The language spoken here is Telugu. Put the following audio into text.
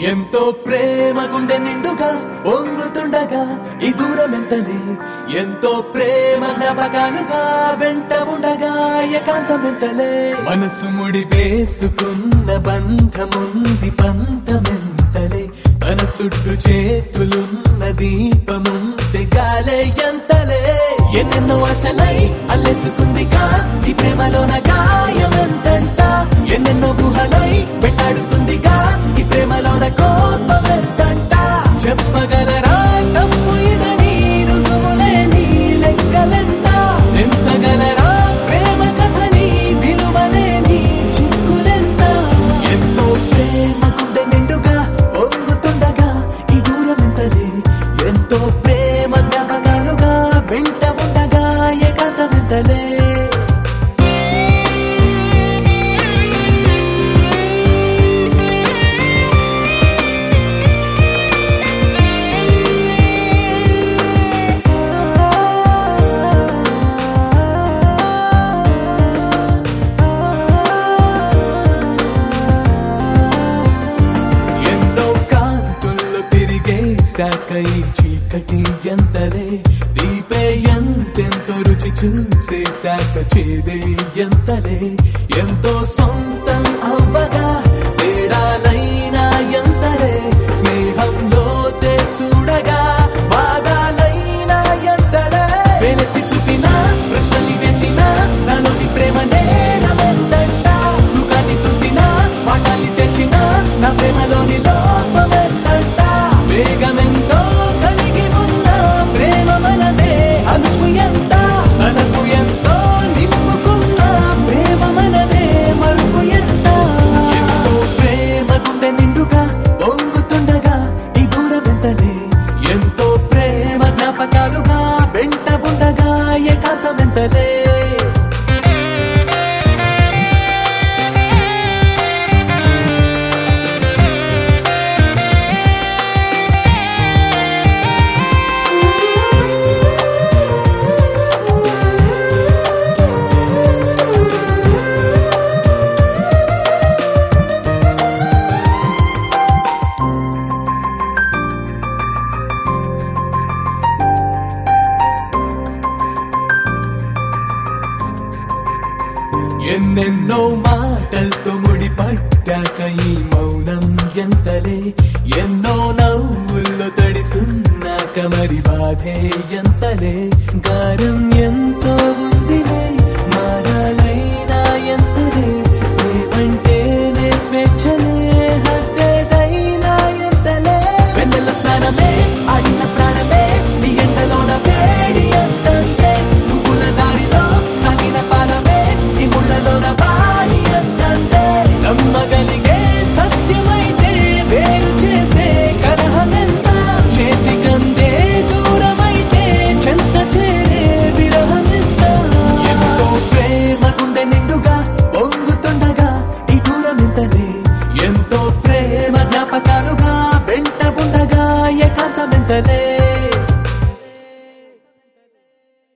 ఎంతో ప్రేమ గుండె నిండుగా పొంగుతుండగా ఈ దూరం ఎంతలే ఎంతో ప్రేమ జ్ఞాపకాలుగా వెంట ఉండగా ఏకాంతం ఎంతలే మనసు ముడి వేసుకున్న బంధముంది పంతమెంతలే తన చుట్టూ చేతులున్న దీపముంది గాలే ఎంతలే ఎన్నెన్నో ఆశలై అల్లెసుకుందిగా ఈ ప్రేమలోన గాయమెంతంట ఎన్నెన్నో గుహలై వెంటాడుతుందిగా ఈ ప్రేమలోన కోపం ఎంతంట చెప్పగలరా తప్పు ఇదని రుజువులేని లెక్కలెంత పెంచగలరా ప్రేమ కథని విలువలేని చిక్కులెంత ఎంతో ప్రేమ గుండె నిండుగా పొంగుతుండగా ఈ దూరం ఎంతలే ఎంతో ప్రేమ జ్ఞాపకాలుగా వెంట ఉండగా ఏకాంతం ఎంతలే ఎన్నో కాంతుల్లో తిరిగేశాక ఈ చీకటి ఎంతలే దీపే ఎంతెంతో రుచి చూసేశాక చేదే ఎంతలే ఎంతో సొంతం అవ్వగా తేడాలైనా ఎంతలే స్నేహంలో తే చూడగా బాధాలైనా ఎంతలే వెనక్కి చూపిన ప్రశ్నల్ని వేసిన నాలోని ప్రేమ నేరమెంతంట దుఃఖాన్ని చూసిన పాఠాన్ని తెచ్చిన నా ప్రేమలోని లోపమెంతంట వేగమెంతో కలిగి ఉన్న ప్రేమ మనదే అలుపు ఎంత అలుపు ఎంతో నింపుకున్న ప్రేమ మనదే మరుపు ఎంత ఎంతో ప్రేమ గుండె నిండుగా పొంగుతుండగా ఈ దూరం ఎంతలే ఎంతో ప్రేమ జ్ఞాపకాలుగా వెంట ఉండగా ఏకాంతం ఎంతలే ఎన్నెన్నో మాటలతో ముడి పట్టాక ఈ మౌనం ఎంతలే ఎన్నో నవ్వుల్లో తడిసున్నాక మరి బాధే ఎంతలే గారం ఎంతో ఉందిలే మారాలైనా ఎంతలే ఏమంటేనే స్వేచ్ఛలే హద్దేదైనా ఎంతలే వెన్నెల స్నానమే